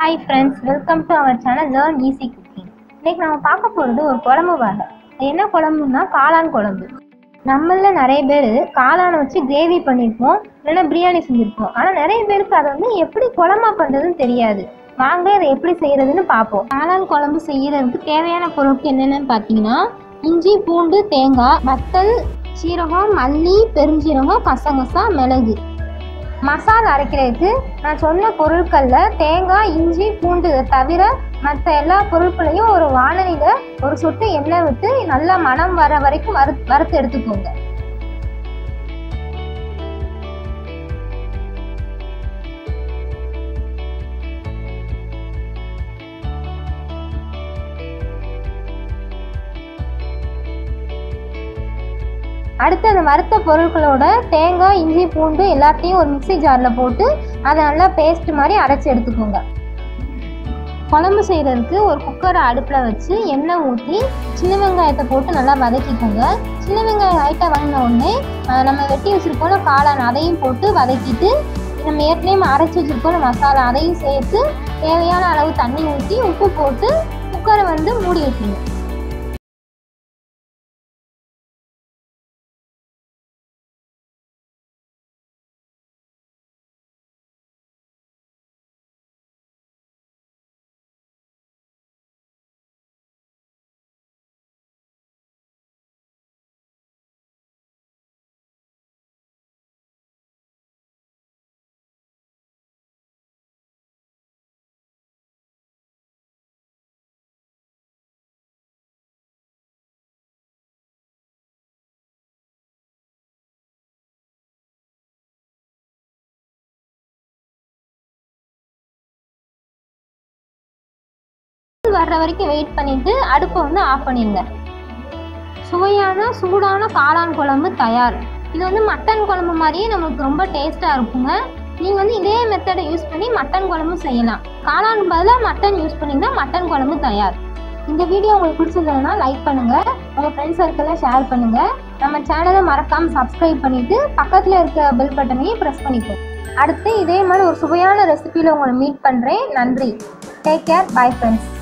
hi friends welcome to our channel learn easy cooking இன்னைக்கு நம்ம பார்க்க போகிறது ஒரு குழம்பு வகை அது என்ன குழம்புன்னா காளான் குழம்பு நம்மள நிறைய பேர் காளானை வச்சு கிரேவி பண்ணியிருப்போம் இல்லைன்னா பிரியாணி செஞ்சுருப்போம் ஆனால் நிறைய பேருக்கு அதை வந்து எப்படி குழம்பா பண்ணுறதுன்னு தெரியாது வாங்க அதை எப்படி செய்கிறதுன்னு பார்ப்போம் காளான் குழம்பு செய்கிறதுக்கு தேவையான பொருட்கள் என்னென்னு பார்த்தீங்கன்னா இஞ்சி பூண்டு தேங்காய் வத்தல் சீரகம் மல்லி பெருஞ்சீரகம் கசகசா மிளகு மசாலா அரைக்கிறதுக்கு நான் சொன்ன பொருட்களில் தேங்காய் இஞ்சி பூண்டு இதை தவிர மற்ற எல்லா பொருட்களையும் ஒரு வானலியில் ஒரு சொட்டு எண்ணெய் விட்டு நல்லா மணம் வர வரைக்கும் வறு வறுத்து எடுத்துக்கோங்க அடுத்து அந்த வறுத்த பொருட்களோட தேங்காய் இஞ்சி பூண்டு எல்லாத்தையும் ஒரு மிக்ஸி ஜாரில் போட்டு அதை நல்லா பேஸ்ட் மாதிரி அரைச்சி எடுத்துக்கோங்க குழம்பு செய்கிறதுக்கு ஒரு குக்கரை அடுப்பில் வச்சு எண்ணெய் ஊற்றி சின்ன வெங்காயத்தை போட்டு நல்லா வதக்கிக்கோங்க சின்ன வெங்காயம் லைட்டாக வதங்கின உடனே அஹ், நம்ம வெட்டி வச்சுருக்கோம்ல காளான் அதையும் போட்டு வதக்கிட்டு நம்ம ஏற்கனவே அரைச்சி வச்சுருக்கோம் மசாலா அதையும் சேர்த்து தேவையான அளவு தண்ணி ஊற்றி உப்பு போட்டு குக்கரை வந்து மூடி வச்சுருங்க வர்ற வரைக்கும் வெயிட் பண்ணிட்டு அடுப்பை வந்து ஆஃப் பண்ணிடுங்க சுவையான சூடான காளான் குழம்பு தயார் இது வந்து மட்டன் குழம்பு மாதிரியே நமக்கு ரொம்ப டேஸ்ட்டாக இருக்குங்க நீங்கள் வந்து இதே மெத்தடை யூஸ் பண்ணி மட்டன் குழம்பு செய்யலாம் காளான் பதிலாக மட்டன் யூஸ் பண்ணிங்கன்னா மட்டன் குழம்பு தயார் இந்த வீடியோ உங்களுக்கு பிடிச்சிருந்ததுன்னா லைக் பண்ணுங்கள் உங்கள் ஃப்ரெண்ட்ஸ் சர்க்கிளில் ஷேர் பண்ணுங்கள் நம்ம சேனலை மறக்காமல் சப்ஸ்கிரைப் பண்ணிவிட்டு பக்கத்தில் இருக்க பெல் பட்டனையும் ப்ரெஸ் பண்ணிக்கோங்க அடுத்து இதே மாதிரி ஒரு சுவையான ரெசிபியில் உங்களை மீட் பண்ணுறேன் நன்றி டேக் கேர் பை ஃப்ரெண்ட்ஸ்